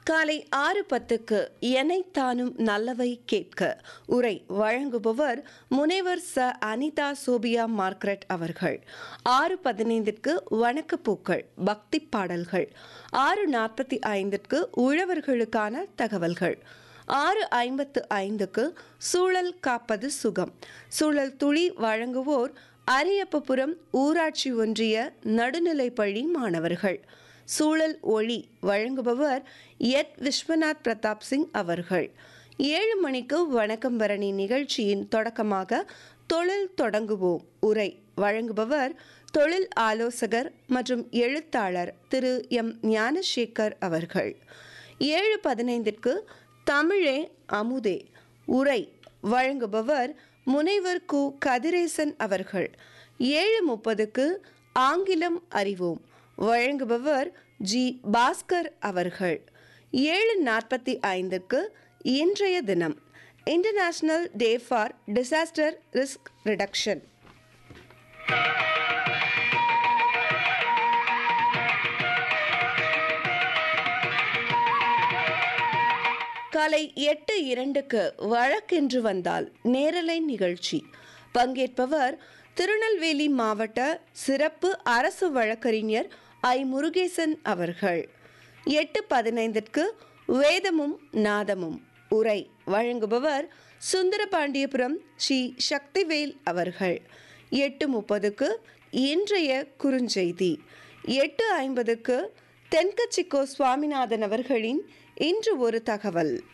காலை ஆறு பத்துக்கு எனைத்தானும் நல்லவை கேட்க உரை வழங்குபவர் முனைவர் ச அனிதா சோபியா மார்க்ரெட் அவர்கள் ஆறு பதினைந்திற்கு வணக்கப்பூக்கள் பக்தி பாடல்கள் ஆறு நாற்பத்தி ஐந்திற்கு உழவர்களுக்கான தகவல்கள் ஆறு ஐம்பத்து ஐந்துக்கு சூழல் காப்பது சுகம் சூழல் துளி வழங்குவோர் அரியப்பபுரம் ஊராட்சி ஒன்றிய நடுநிலைப்பள்ளி மாணவர்கள் சூழல் ஒளி வழங்குபவர் எட் விஸ்வநாத் பிரதாப் சிங் அவர்கள் ஏழு மணிக்கு வணக்கம் பரணி நிகழ்ச்சியின் தொடக்கமாக தொழில் தொடங்குவோம் உரை வழங்குபவர் தொழில் ஆலோசகர் மற்றும் எழுத்தாளர் திரு எம் ஞானசேகர் அவர்கள் ஏழு பதினைந்திற்கு தமிழே அமுதே உரை வழங்குபவர் முனைவர் கு கதிரேசன் அவர்கள் ஏழு முப்பதுக்கு ஆங்கிலம் அறிவோம் வழங்குபவர் ஜி பாஸ்கர் அவர்கள் ஏழு நாற்பத்தி ஐந்துக்கு இன்றைய தினம் international day for disaster risk reduction காலை எட்டு இரண்டுக்கு வழக்கென்று வந்தால் நேரலை நிகழ்ச்சி பங்கேற்பவர் திருநெல்வேலி மாவட்ட சிறப்பு அரசு வழக்கறிஞர் ஐ முருகேசன் அவர்கள் எட்டு பதினைந்திற்கு வேதமும் நாதமும் உரை வழங்குபவர் சுந்தரபாண்டியபுரம் ஸ்ரீ சக்திவேல் அவர்கள் எட்டு முப்பதுக்கு இன்றைய குறுஞ்செய்தி எட்டு ஐம்பதுக்கு தென்கட்சிக்கோ சுவாமிநாதன் அவர்களின் இன்று ஒரு தகவல்